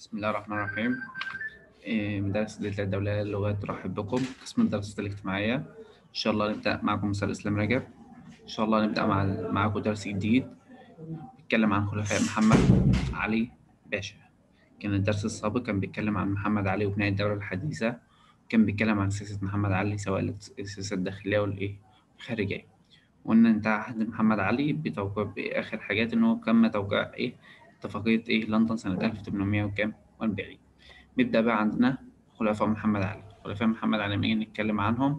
بسم الله الرحمن الرحيم إيه، مدرسة دلتا الدولية للغات ترحب بكم قسم الدراسات الاجتماعية إن شاء الله نبدأ معكم مستر إسلام رجب إن شاء الله نبدأ مع معاكم درس جديد بيتكلم عن خلفاء محمد علي باشا كان الدرس السابق كان بيتكلم عن محمد علي وبناء الدولة الحديثة كان بيتكلم عن سياسة محمد علي سواء السياسة الداخلية والإيه الخارجية وإن انتهى عهد محمد علي بتوقيع بآخر حاجات إن هو تم توقيع إيه اتفاقية إيه لندن سنة 1800 وكام وأربعين نبدأ بقى عندنا خلفاء محمد علي خلفاء محمد علي لما نيجي نتكلم عنهم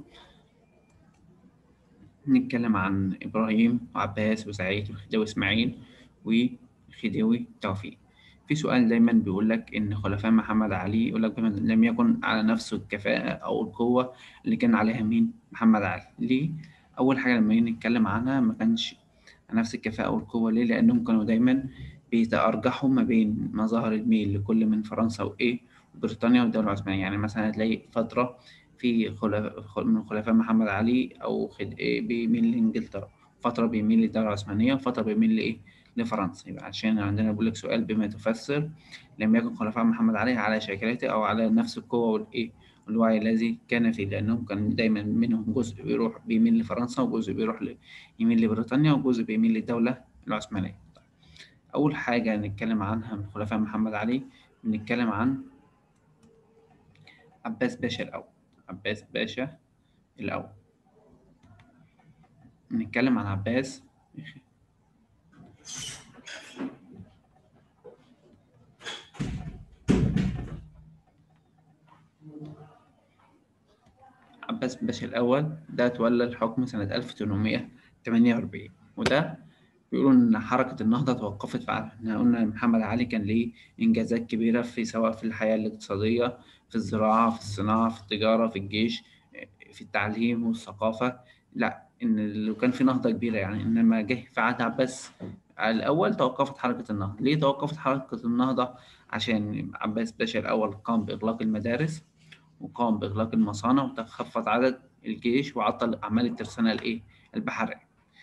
نتكلم عن إبراهيم وعباس وسعيد والخديوي إسماعيل والخديوي توفيق في سؤال دايما بيقول لك إن خلفاء محمد علي يقول لك لم يكن على نفس الكفاءة أو القوة اللي كان عليها مين محمد علي ليه؟ أول حاجة لما نيجي نتكلم عنها ما كانش نفس الكفاءة والقوة ليه؟ لأنهم كانوا دايما بيتأرجحوا ما بين مظاهر الميل لكل من فرنسا وإيه وبريطانيا والدولة العثمانية يعني مثلا هتلاقي فترة في خلف من خلفاء محمد علي أو خد... إيه بيميل لإنجلترا فترة بيميل للدولة العثمانية وفترة بيميل لإيه لفرنسا يبقى عشان عندنا بيقول لك سؤال بما تفسر لم يكن خلفاء محمد علي على شاكلته أو على نفس القوة والإيه والوعي الذي كان فيه لأنهم كان دايما منهم جزء بيروح بيميل لفرنسا وجزء بيروح ل... يميل لبريطانيا وجزء بيميل للدولة العثمانية أول حاجة نتكلم عنها من خلفاء محمد علي بنتكلم عن عباس باشا الأول عباس باشا الأول نتكلم عن عباس عباس باشا الأول ده تولى الحكم سنة 1848 وده بيقولوا إن حركة النهضة توقفت في عهد إحنا قلنا محمد علي كان ليه إنجازات كبيرة في سواء في الحياة الاقتصادية في الزراعة في الصناعة في التجارة في الجيش في التعليم والثقافة لا إن لو كان في نهضة كبيرة يعني إنما جه في عهد عباس الأول توقفت حركة النهضة ليه توقفت حركة النهضة عشان عباس باشا الأول قام بإغلاق المدارس وقام بإغلاق المصانع وتخفض عدد الجيش وعطل أعمال الترسانة الإيه البحرية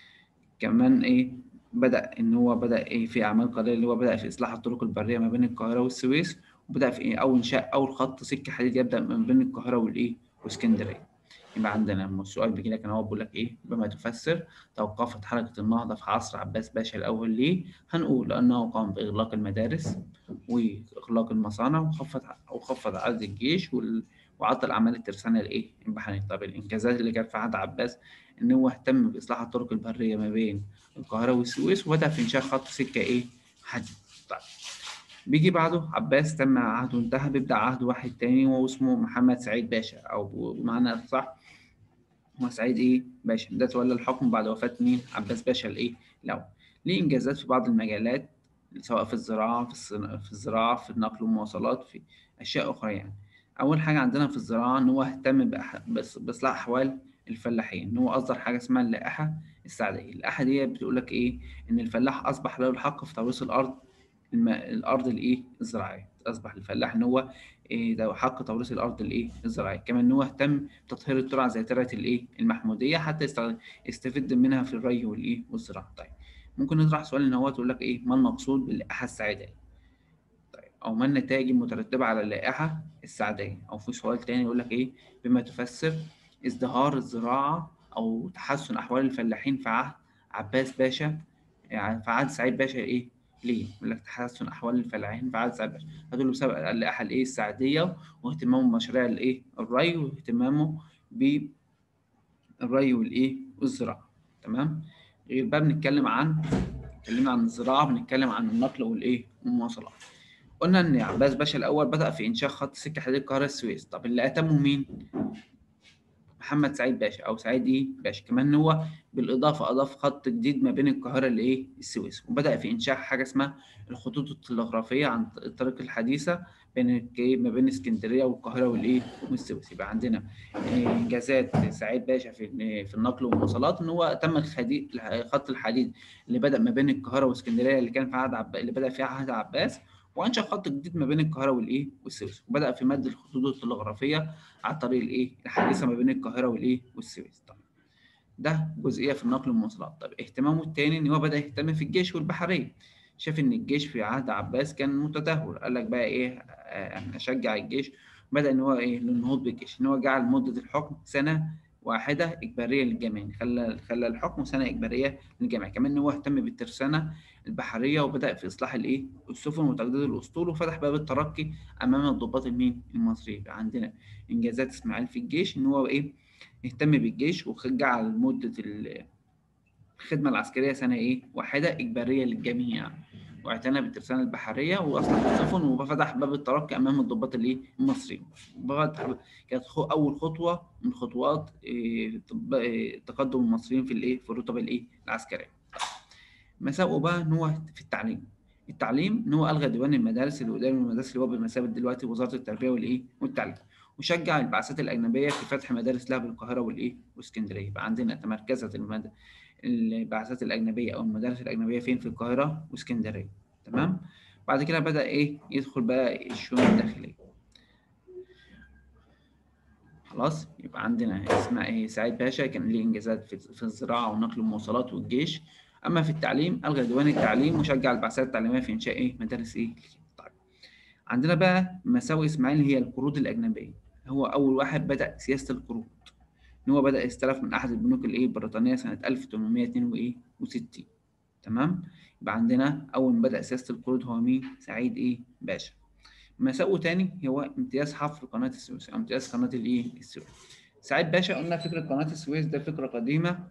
كمان إيه بدأ إن هو بدأ إيه في أعمال قليلة اللي هو بدأ في إصلاح الطرق البرية ما بين القاهرة والسويس وبدأ في إيه أو إنشاء أول خط سكة حديد يبدأ ما بين القاهرة والإيه واسكندرية يبقى عندنا لما السؤال بيجي لك أنا هو بقول لك إيه بما تفسر توقفت حركة النهضة في عصر عباس باشا الأول ليه؟ هنقول لأنه قام بإغلاق المدارس وإغلاق المصانع وخفض وخفض عدد الجيش وال... وعطل أعمال الترسانة الإيه؟ البحرية طب الإنجازات اللي كانت في عهد عباس إن هو اهتم بإصلاح الطرق البرية ما بين القاهرة والسويس وبدأ في إنشاء خط سكة إيه؟ حديد. طيب بيجي بعده عباس تم عهده انتهى بيبدأ عهد واحد تاني وهو اسمه محمد سعيد باشا أو بمعنى صح هو سعيد إيه؟ باشا ده تولى الحكم بعد وفاة مين؟ عباس باشا الإيه؟ الأول. ليه إنجازات في بعض المجالات سواء في الزراعة في, الصنا... في الزراعة في النقل والمواصلات في أشياء أخرى يعني. أول حاجة عندنا في الزراعة إن هو اهتم بأح... بس... بإصلاح أحوال الفلاحين إن هو أصدر حاجة اسمها اللائحة السعدية اللائحة دي بتقول لك إيه إن الفلاح أصبح له الحق في توريث الأرض الم... الأرض الإيه الزراعية أصبح الفلاح إن هو إيه ده حق توريث الأرض الإيه الزراعية كمان إن هو اهتم بتطهير الترع زي ترعة الإيه المحمودية حتى يستغل... يستفيد منها في الري والإيه والزراعة طيب ممكن نطرح سؤال إن هو تقول لك إيه ما المقصود باللائحة السعدية طيب أو ما النتائج المترتبة على اللائحة السعدية أو في سؤال تاني يقول لك إيه بما تفسر ازدهار الزراعة أو تحسن أحوال الفلاحين في عهد عباس باشا يعني في عهد سعيد باشا إيه؟ ليه؟ يقول لك تحسن أحوال الفلاحين في عهد سعيد باشا هتقول له بسبب اللائحة الإيه السعدية واهتمامه بمشاريع الإيه؟ الري واهتمامه بالري والإيه؟ والزراعة تمام؟ غير بقى بنتكلم عن اتكلمنا عن الزراعة بنتكلم عن النقل والإيه؟ والمواصلات قلنا إن عباس باشا الأول بدأ في إنشاء خط سكة حديد القاهرة السويس طب اللي أتمه مين؟ محمد سعيد باشا او سعيد ايه باشا كمان هو بالاضافه اضاف خط جديد ما بين القاهره لايه السويس وبدا في انشاء حاجه اسمها الخطوط التلغرافيه عن الطريق الحديثه بين ما بين اسكندريه والقاهره والايه والسويس يبقى عندنا انجازات سعيد باشا في في النقل والمواصلات ان هو تم الحديد خط الحديد اللي بدا ما بين القاهره واسكندريه اللي كان في عهد عب... اللي بدا في عهد عباس وانشا خط جديد ما بين القاهره والايه والسويس وبدا في مد الخطوط التلغرافيه على الطريق الايه الحديثه ما بين القاهره والايه والسويس طبعا ده جزئيه في النقل والمواصلات طب اهتمامه الثاني ان هو بدا يهتم في الجيش والبحريه شاف ان الجيش في عهد عباس كان متدهور قال لك بقى ايه آه، انا اشجع الجيش بدا ان هو ايه للنهوض بالجيش ان هو جعل مده الحكم سنه واحده اجباريه للجميع خلى خلى الحكم سنه اجباريه للجميع كمان ان هو اهتم بالترسانه البحريه وبدا في اصلاح الايه السفن وتجديد الاسطول وفتح باب الترقي امام الضباط المين المصريين عندنا انجازات اسماعيل في الجيش ان هو ايه اهتم بالجيش وجعل مده الخدمه العسكريه سنه ايه واحده اجباريه للجميع واعتنى بالترسانة البحرية وأصلح السفن وفتح باب الترقي أمام الضباط الإيه المصريين. كانت أول خطوة من خطوات إيه، إيه، تقدم المصريين في الإيه في الرتبة الإيه العسكرية. مساوئه بقى إن هو في التعليم. التعليم إن هو ألغى ديوان المدارس اللي قدام المدارس اللي هو بمثابة دلوقتي وزارة التربية والإيه والتعليم. وشجع البعثات الأجنبية في فتح مدارس لها بالقاهرة والإيه واسكندرية. يبقى عندنا تمركزت المد... البعثات الأجنبية أو المدارس الأجنبية فين في القاهرة واسكندرية تمام بعد كده بدأ إيه يدخل بقى الشؤون الداخلية خلاص يبقى عندنا اسمها ايه سعيد باشا كان ليه انجازات في الزراعه ونقل المواصلات والجيش اما في التعليم الغى ديوان التعليم وشجع البعثات التعليميه في انشاء ايه مدارس ايه طيب عندنا بقى مساوئ اسماعيل هي القروض الاجنبيه هو اول واحد بدا سياسه القروض ان هو بدا يستلف من احد البنوك الايه البريطانيه سنه 1862 تمام يبقى عندنا اول ما بدا سياسه القروض هو مين سعيد ايه باشا مساوئه تاني هو امتياز حفر قناه السويس او امتياز قناه الايه السويس سعيد باشا قلنا فكره قناه السويس ده فكره قديمه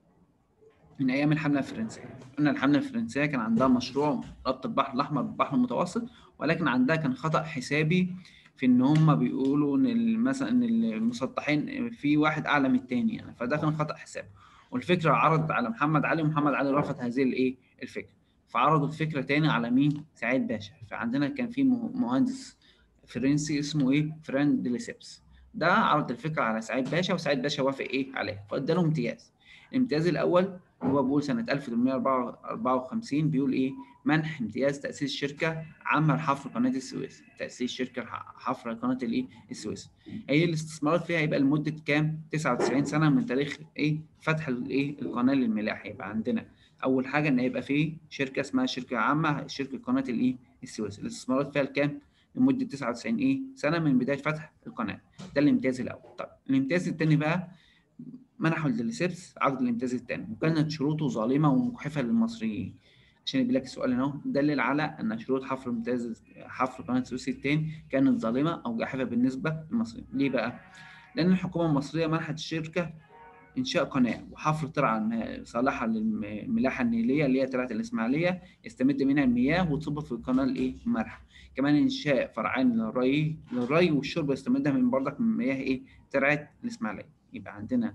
من ايام الحمله الفرنسيه قلنا الحمله الفرنسيه كان عندها مشروع ربط البحر الاحمر بالبحر المتوسط ولكن عندها كان خطا حسابي في ان هم بيقولوا ان مثلا ان المسطحين في واحد اعلى من الثاني يعني فده كان خطا حساب والفكره عرضت على محمد علي ومحمد علي رفض هذه الايه الفكره فعرضوا الفكره تاني على مين سعيد باشا فعندنا كان في مهندس فرنسي اسمه ايه فران ديليسيبس ده عرض الفكره على سعيد باشا وسعيد باشا وافق ايه عليها فاداله امتياز الامتياز الاول هو بيقول سنه 1854 بيقول ايه منح امتياز تأسيس شركة عامة لحفر قناة السويس تأسيس شركة حفر قناة الإيه السويس هي الاستثمارات فيها هيبقى لمدة كام 99 سنة من تاريخ إيه فتح الإيه القناة للملاحة يبقى عندنا أول حاجة إن هيبقى في شركة اسمها شركة عامة شركة قناة الإيه السويس الاستثمارات فيها الكام لمدة 99 إيه سنة من بداية فتح القناة ده الامتياز الأول طيب الامتياز الثاني بقى منحوا للسيبس عقد الامتياز الثاني وكانت شروطه ظالمة ومجحفة للمصريين عشان يجيب لك السؤال هنا دلل على ان شروط حفر ممتاز حفر قناه السويس الثاني كانت ظالمه او جاحفه بالنسبه للمصريين ليه بقى لان الحكومه المصريه منحت الشركه انشاء قناه وحفر ترعه صالحه للملاحه النيليه اللي هي ترعه الاسماعيليه يستمد منها المياه وتصب في القناه الايه المالحه كمان انشاء فرعين للري للري والشرب يستمدها من بردك من مياه ايه ترعه الاسماعيليه يبقى عندنا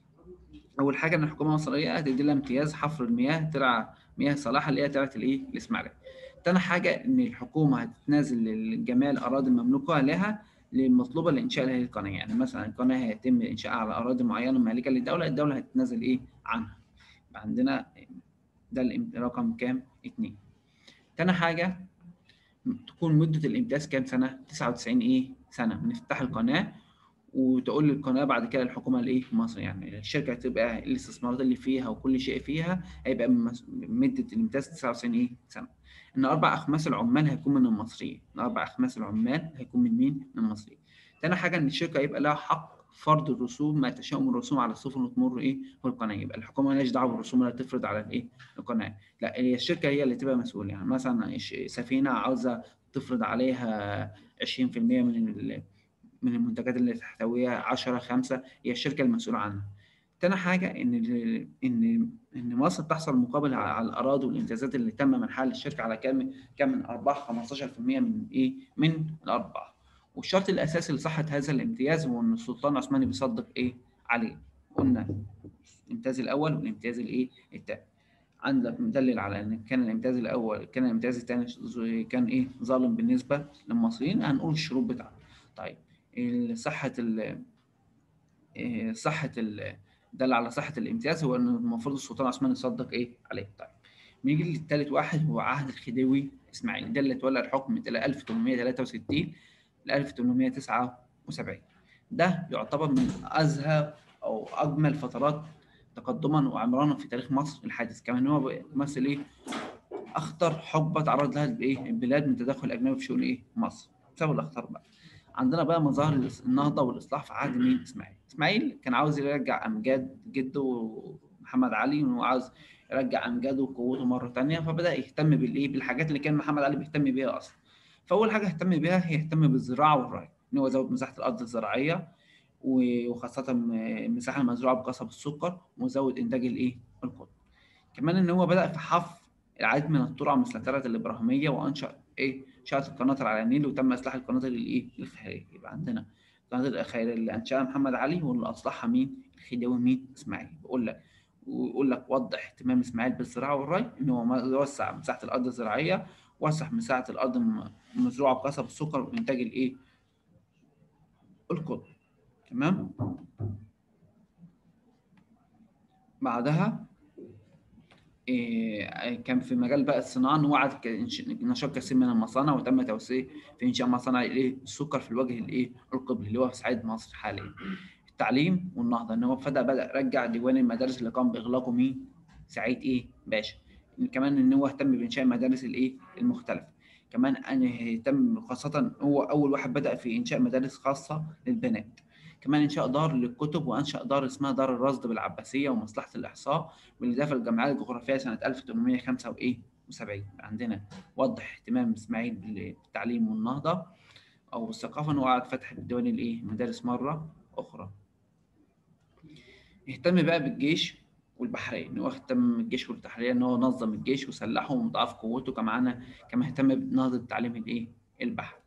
اول حاجه ان الحكومه المصريه هتدي لها امتياز حفر المياه ترعه مياه صلاحه اللي هي تبعت الايه الاسماعيليه تاني حاجه ان الحكومه هتتنازل لجميع الاراضي المملوكه لها للمطلوبه لانشاء هذه القناه يعني مثلا القناه هيتم انشائها على اراضي معينه مالكه للدوله الدوله هتتنازل ايه عنها عندنا ده رقم كام اتنين تاني حاجه تكون مده الامتياز كام سنه 99 ايه سنه من افتتاح القناه وتقول للقناه بعد كده الحكومه الايه في مصر يعني الشركه هتبقى الاستثمارات اللي فيها وكل شيء فيها هيبقى مده الامتياز 99 ايه سنه ان اربع اخماس العمال هيكون من المصريين اربع اخماس العمال هيكون من مين من المصريين تاني حاجه ان الشركه هيبقى لها حق فرض الرسوم ما تشاء من الرسوم على السفن اللي تمر ايه في القناه يبقى الحكومه مالهاش دعوه بالرسوم اللي تفرض على الايه القناه لا هي الشركه هي اللي تبقى مسؤوله يعني مثلا سفينه عاوزه تفرض عليها 20% من من المنتجات اللي تحتويها 10 5 هي الشركه المسؤوله عنها. تاني حاجه ان ان ان مصر تحصل مقابل على الاراضي والامتيازات اللي تم منحها للشركه على كام كام من ارباح 15% من ايه من الارباح. والشرط الاساسي لصحه هذا الامتياز هو ان السلطان العثماني بيصدق ايه عليه. قلنا الامتياز الاول والامتياز الايه الثاني. عندك مدلل على ان كان الامتياز الاول كان الامتياز الثاني كان ايه ظالم بالنسبه للمصريين هنقول الشروط بتاعته. طيب صحة ال آه، صحة ال دل على صحة الامتياز هو إن المفروض السلطان العثماني يصدق إيه عليه طيب نيجي للثالث واحد هو عهد الخديوي إسماعيل ده اللي تولى الحكم من 1863 ل 1879 ده يعتبر من أزهى أو أجمل فترات تقدما وعمرانا في تاريخ مصر الحادث كمان هو بيمثل إيه اخطر حقبه تعرض لها الايه البلاد من تدخل اجنبي في شؤون ايه مصر بسبب الاخطار بقى عندنا بقى مظاهر النهضه والاصلاح في عهد مين اسماعيل اسماعيل كان عاوز يرجع امجاد جده محمد علي وهو عاوز يرجع امجاده وقوته مره ثانيه فبدا يهتم بالايه بالحاجات اللي كان محمد علي بيهتم بيها اصلا فاول حاجه اهتم بيها هي يهتم بالزراعه والري ان هو يزود مساحه الارض الزراعيه وخاصه المساحه المزروعه بقصب السكر وزود انتاج الايه القطن كمان ان هو بدا في حفر العديد من الطرق مثل تلة الابراهيميه وانشا ايه شات القناطر على النيل وتم اصلاح القناطر الايه الخيريه يبقى عندنا القناطر الخيريه اللي انشاها محمد علي واللي اصلحها مين الخديوي مين اسماعيل بقول لك ويقول لك وضح اهتمام اسماعيل بالزراعه والري ان هو يوسع مساحه الارض الزراعيه وسع مساحه الارض المزروعه بقصب السكر وانتاج الايه القطن تمام بعدها إيه كان في مجال بقى الصناعه ان وعد نشاط كثير من المصانع وتم توسيع في انشاء مصانع الايه السكر في الوجه الايه القبلي اللي هو في صعيد مصر حاليا التعليم والنهضه ان هو بدا بدا رجع ديوان المدارس اللي قام باغلاقه مين سعيد ايه باشا كمان ان هو اهتم بانشاء المدارس الايه المختلفه كمان ان اهتم خاصه هو اول واحد بدا في انشاء مدارس خاصه للبنات كمان انشاء دار للكتب وانشا دار اسمها دار الرصد بالعباسيه ومصلحه الاحصاء بالاضافه للجمعيات الجغرافيه سنه 1875 عندنا وضح اهتمام اسماعيل بالتعليم والنهضه او الثقافه وقعد فتح ديوان الايه مدارس مره اخرى اهتم بقى بالجيش والبحريه ان هو اهتم بالجيش والتحرير ان هو نظم الجيش وسلحه ومضاعف قوته كمان كما اهتم بنهضه التعليم الايه البحري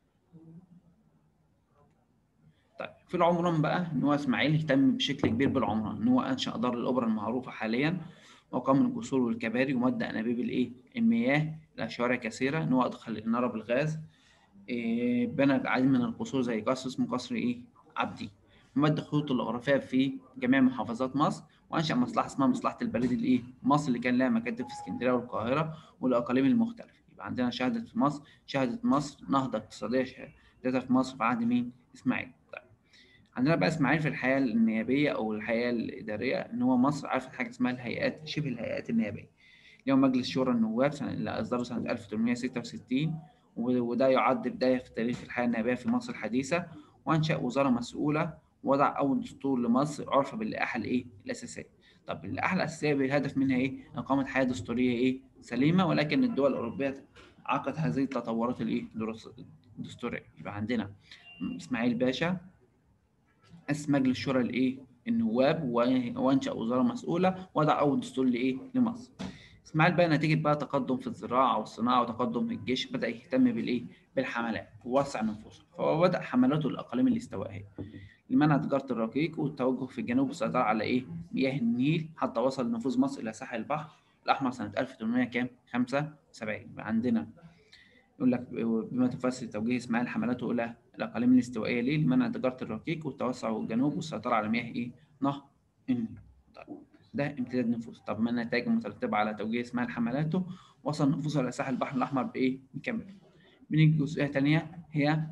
طيب في العمران بقى ان هو اسماعيل اهتم بشكل كبير بالعمران ان هو انشا دار الاوبرا المعروفه حاليا وقام الجسور والكباري ومد انابيب الايه المياه الى شوارع كثيره ان هو ادخل الاناره بالغاز إيه بنى العديد من القصور زي قصر اسمه قصر ايه عبدي ومد خطوط الجغرافيه في جميع محافظات مصر وانشا مصلحه اسمها مصلحه البريد الايه مصر اللي كان لها مكاتب في اسكندريه والقاهره والاقاليم المختلفه يبقى عندنا شهدت في مصر شهدت مصر نهضه اقتصاديه شهدتها في مصر في عهد مين اسماعيل طيب عندنا بقى اسماعيل في الحياه النيابيه او الحياه الاداريه ان هو مصر عرفت حاجه اسمها الهيئات شبه الهيئات النيابيه اللي هو مجلس شورى النواب سنه اللي اصدره سنه 1866 وده يعد بدايه في تاريخ الحياه النيابيه في مصر الحديثه وانشا وزاره مسؤوله وضع اول دستور لمصر عرف باللائحه الايه الاساسيه طب اللائحه الاساسيه بالهدف منها ايه اقامه حياه دستوريه ايه سليمه ولكن الدول الاوروبيه عقد هذه التطورات الايه الدستوريه يبقى عندنا اسماعيل باشا اسس مجلس شورى الايه النواب وانشا وزاره مسؤوله وضع اول دستور لايه لمصر اسماعيل بقى نتيجه بقى تقدم في الزراعه والصناعه وتقدم في الجيش بدا يهتم بالايه بالحملات ووسع نفوذه فهو بدا حملاته الاقاليم الاستوائيه لمنع تجاره الرقيق والتوجه في الجنوب والسيطره على ايه مياه النيل حتى وصل نفوذ مصر الى ساحل البحر الاحمر سنه 1800 كام 75 عندنا يقول لك بما تفسر توجيه اسماعيل حملاته الى الاقاليم الاستوائيه ليه لمنع تجاره الرقيق والتوسع الجنوب والسيطره على مياه ايه نهر النيل طيب ده امتداد نفوذ طب ما النتائج المترتبه على توجيه اسماعيل حملاته وصل نفوذه الى ساحل البحر الاحمر بايه نكمل بنيجي جزئيه ثانيه هي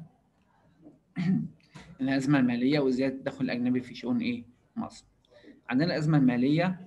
الأزمة المالية وزيادة التدخل الأجنبي في شؤون إيه؟ مصر. عندنا الأزمة المالية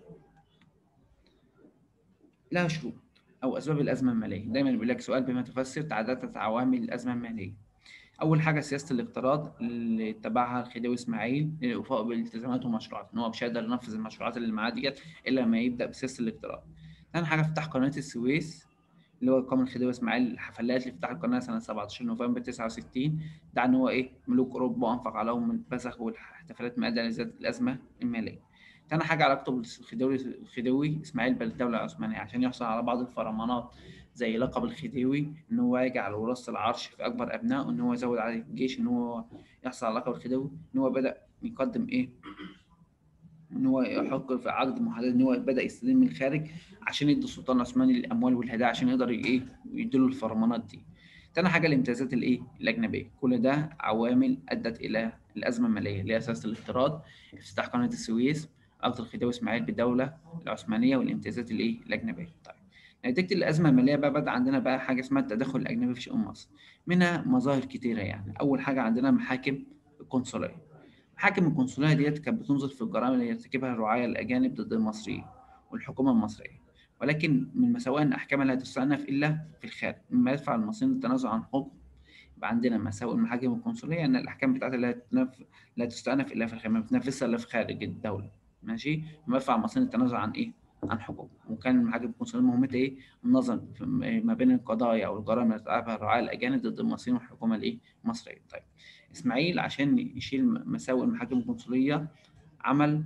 لها شروط أو أسباب الأزمة المالية، دايما بيقول لك سؤال بما تفسر تعددت عوامل الأزمة المالية. أول حاجة سياسة الاقتراض اللي اتبعها الخديوي إسماعيل للوفاء بالالتزامات ومشروعات، إن هو مش هيقدر ينفذ المشروعات اللي معاه ديت إلا لما يبدأ بسياسة الاقتراض. تاني حاجة فتح قناة السويس اللي هو قام الخديوي اسماعيل حفلات لافتتاح القناه سنه 17 نوفمبر 69 دعا ان هو ايه ملوك اوروبا وانفق عليهم البذخ والاحتفالات مادة لزياده الازمه الماليه. تاني حاجه علاقته بالخديوي الخديوي اسماعيل بالدوله العثمانيه عشان يحصل على بعض الفرمانات زي لقب الخديوي ان هو يجعل وراثه العرش في اكبر ابنائه ان هو يزود عدد الجيش ان هو يحصل على لقب الخديوي ان هو بدا يقدم ايه ان هو يحق في عقد محدد ان هو بدا يستلم من الخارج عشان يدي السلطان العثماني الاموال والهدايا عشان يقدر ايه يديله الفرمانات دي تاني حاجه الامتيازات الايه الاجنبيه كل ده عوامل ادت الى الازمه الماليه اللي هي اساس الاقتراض افتتاح قناه السويس عقد الخديوي اسماعيل بالدوله العثمانيه والامتيازات الايه الاجنبيه طيب نتيجه الازمه الماليه بقى بدا عندنا بقى حاجه اسمها التدخل الاجنبي في شؤون مصر منها مظاهر كتيره يعني اول حاجه عندنا محاكم القنصليه محاكم القنصليه ديت كانت بتنظر في الجرائم اللي يرتكبها الرعاة الاجانب ضد المصريين والحكومه المصريه ولكن من مساوئ ان احكامها لا تستأنف الا في الخارج مما يدفع المصريين للتنازل عن حكم يبقى عندنا مساوئ المحاكم القنصليه ان الاحكام بتاعتها لا تنف... لا تستأنف الا في الخارج ما بتنفذش الا في خارج الدوله ماشي مما يدفع المصريين للتنازل عن ايه عن حقوق وكان المحاكم القنصليه مهمتها ايه النظر ما بين القضايا او الجرائم اللي تلعبها الرعاة الاجانب ضد المصريين والحكومه الايه المصريه طيب اسماعيل عشان يشيل مساوئ المحاكم القنصليه عمل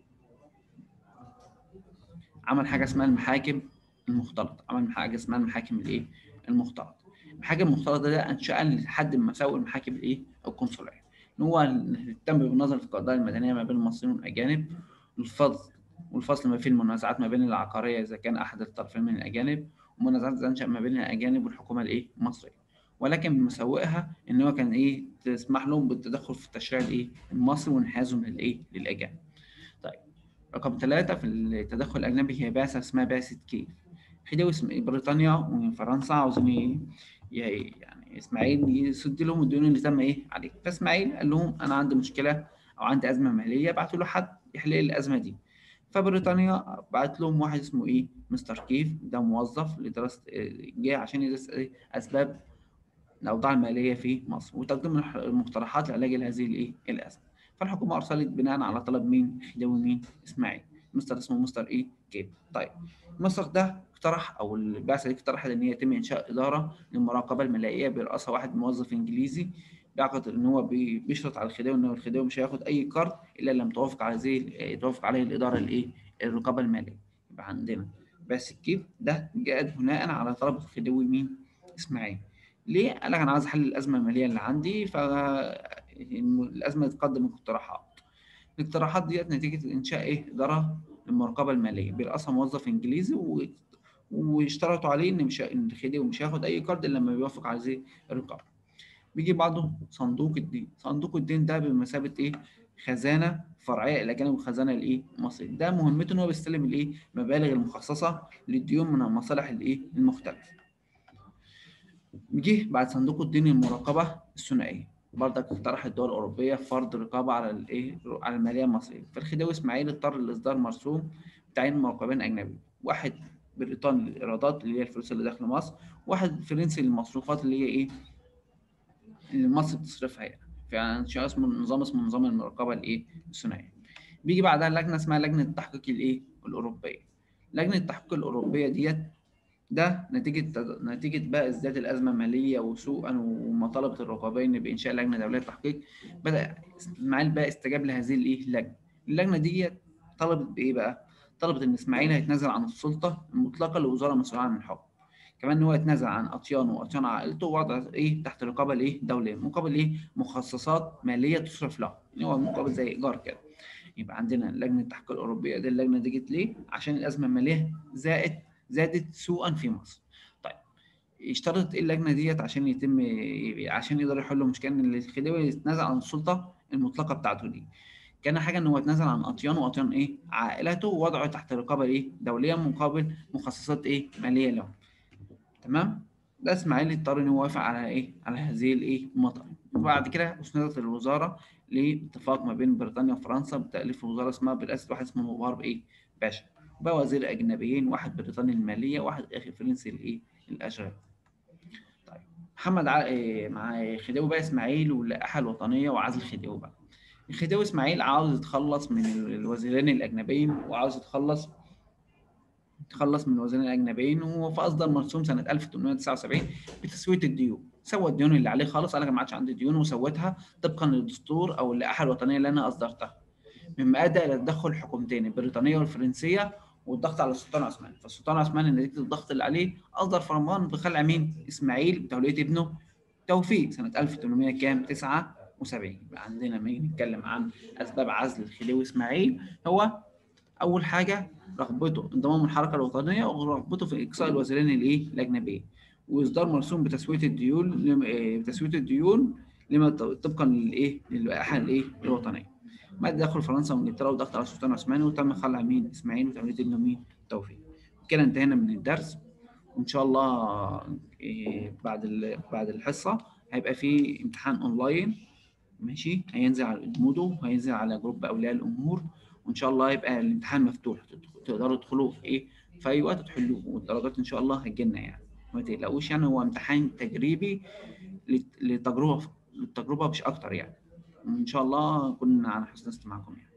عمل حاجه اسمها المحاكم المختلطه عمل حاجه اسمها المحاكم الايه المختلطه المحاكم المختلطه ده انشا لحد من مساوئ المحاكم الايه القنصليه ان هو يهتم بالنظر في القضايا المدنيه ما بين المصريين والاجانب الفضل والفصل ما بين المنازعات ما بين العقاريه اذا كان احد الطرفين من الاجانب ومنازعات تنشا ما بين الاجانب والحكومه الايه المصريه ولكن من مساوئها ان هو كان ايه تسمح لهم بالتدخل في التشريع الايه المصري وانحازهم للايه للاجانب طيب رقم ثلاثة في التدخل الأجنبي هي بعثة اسمها بعثة كيف خديوي بريطانيا وفرنسا عاوزين ايه يعني اسماعيل يسد لهم الديون اللي تم ايه عليه فاسماعيل قال لهم انا عندي مشكله او عندي ازمه ماليه بعتوا له حد يحل لي الازمه دي فبريطانيا بعت لهم واحد اسمه ايه مستر كيف ده موظف لدراسه جه عشان يدرس إيه؟ اسباب الاوضاع الماليه في مصر وتقديم المقترحات لعلاج هذه الايه الازمه فالحكومه ارسلت بناء على طلب مين خديوي مين اسماعيل مستر اسمه مستر ايه كيف طيب مصر ده اقترح او البعثه دي اقترحت ان هي يتم انشاء اداره للمراقبه الماليه برئاسه واحد موظف انجليزي بيعقد ان هو بيشرط على الخديوي ان الخديوي مش هياخد اي قرض الا لما توافق على زي توافق عليه الاداره الايه الرقابه الماليه يبقى عندنا بس كيف ده جاءت بناء على طلب الخديوي مين اسماعيل ليه قال لك انا عايز احل الازمه الماليه اللي عندي فالازمه تقدم اقتراحات الاقتراحات ديت نتيجه انشاء ايه اداره المراقبه الماليه بيرأسها موظف انجليزي و... واشترطوا عليه ان مش ان الخديوي مش هياخد اي قرض الا لما بيوافق على زي الرقابه بيجي بعده صندوق الدين صندوق الدين ده بمثابه ايه خزانه فرعيه الى جانب الخزانه الايه المصريه ده مهمته ان هو بيستلم الايه المبالغ المخصصه للديون من المصالح الايه المختلفه جه بعد صندوق الدين المراقبه الثنائيه برضك اقترح الدول الاوروبيه فرض رقابه على الايه على الماليه المصريه فالخديوي اسماعيل اضطر لاصدار مرسوم بتعيين مراقبين اجنبي واحد بريطاني للايرادات اللي هي الفلوس اللي داخل مصر واحد فرنسي للمصروفات اللي هي ايه اللي مصر بتصرفها يعني في انشاء اسمه نظام اسمه نظام المراقبه الايه الثنائيه بيجي بعدها لجنه اسمها لجنه التحقيق الايه الاوروبيه لجنه التحقيق الاوروبيه ديت ده نتيجة نتيجة بقى ازداد الأزمة المالية وسوءا ومطالبة الرقابين بإنشاء لجنة دولية تحقيق بدأ إسماعيل بقى استجاب لهذه الإيه اللجنة اللجنة دي طلبت بإيه بقى؟ طلبت إن إسماعيل هيتنازل عن السلطة المطلقة لوزارة مسؤولة عن الحكم كمان ان هو يتنازل عن اطيانه واطيان عائلته ووضع ايه تحت رقابه الايه دوليه مقابل ايه مخصصات ماليه تصرف لها يعني هو مقابل زي ايجار كده يبقى عندنا لجنه التحقيق الاوروبيه دي اللجنه دي جت ليه عشان الازمه الماليه زائد زادت سوءا في مصر طيب اشترطت ايه اللجنه ديت عشان يتم عشان يقدروا يحلوا مشكله ان الخديوي يتنازل عن السلطه المطلقه بتاعته دي كان حاجه ان هو يتنازل عن اطيانه واطيان ايه عائلته ووضعه تحت رقابه ايه دوليه مقابل مخصصات ايه ماليه لهم تمام ده اسماعيل اضطر انه يوافق على ايه على هذه الايه المطالب وبعد كده اسندت الوزاره لاتفاق ما بين بريطانيا وفرنسا بتاليف وزاره اسمها برئاسه واحد اسمه مبارك ايه باشا بقى وزير اجنبيين واحد بريطاني الماليه واحد اخي فرنسي الايه الاشغال طيب محمد ع... مع خديوي بقى اسماعيل واللائحه الوطنيه وعزل خديوي بقى الخديوي اسماعيل عاوز يتخلص من الوزيرين الاجنبيين وعاوز يتخلص تخلص من الوزيرين الاجنبيين فاصدر مرسوم سنه 1879 بتسويه الديون سوى الديون اللي عليه خالص قال لك ما عادش عندي ديون وسوتها طبقا للدستور او اللائحه الوطنيه اللي انا اصدرتها مما ادى الى تدخل الحكومتين البريطانيه والفرنسيه والضغط على السلطان عثمان فالسلطان عثمان نتيجه الضغط اللي عليه اصدر فرمان بخلع مين اسماعيل بتوليه ابنه توفيق سنه 1800 كام 79 يبقى عندنا لما نتكلم عن اسباب عزل الخديوي اسماعيل هو اول حاجه رغبته انضمام الحركه الوطنيه ورغبته في اقصاء الوزيرين الايه الاجنبيين واصدار مرسوم بتسويه الديون بتسويه الديون لما طبقا للايه للائحه الايه الوطنيه بعد دخل فرنسا وانجلترا وضغط على السلطان العثماني وتم خلع مين اسماعيل وتوليه ابنه مين توفيق كده انتهينا من الدرس وان شاء الله بعد بعد الحصه هيبقى في امتحان اونلاين ماشي هينزل على الادمودو هينزل على جروب اولياء الامور وان شاء الله يبقى الامتحان مفتوح تقدروا تدخلوا ايه في اي وقت تحلوه والدرجات ان شاء الله هتجيلنا يعني ما تقلقوش يعني هو امتحان تجريبي لت- لتجربه للتجربه مش اكتر يعني وان شاء الله كنا على حسن استماعكم يعني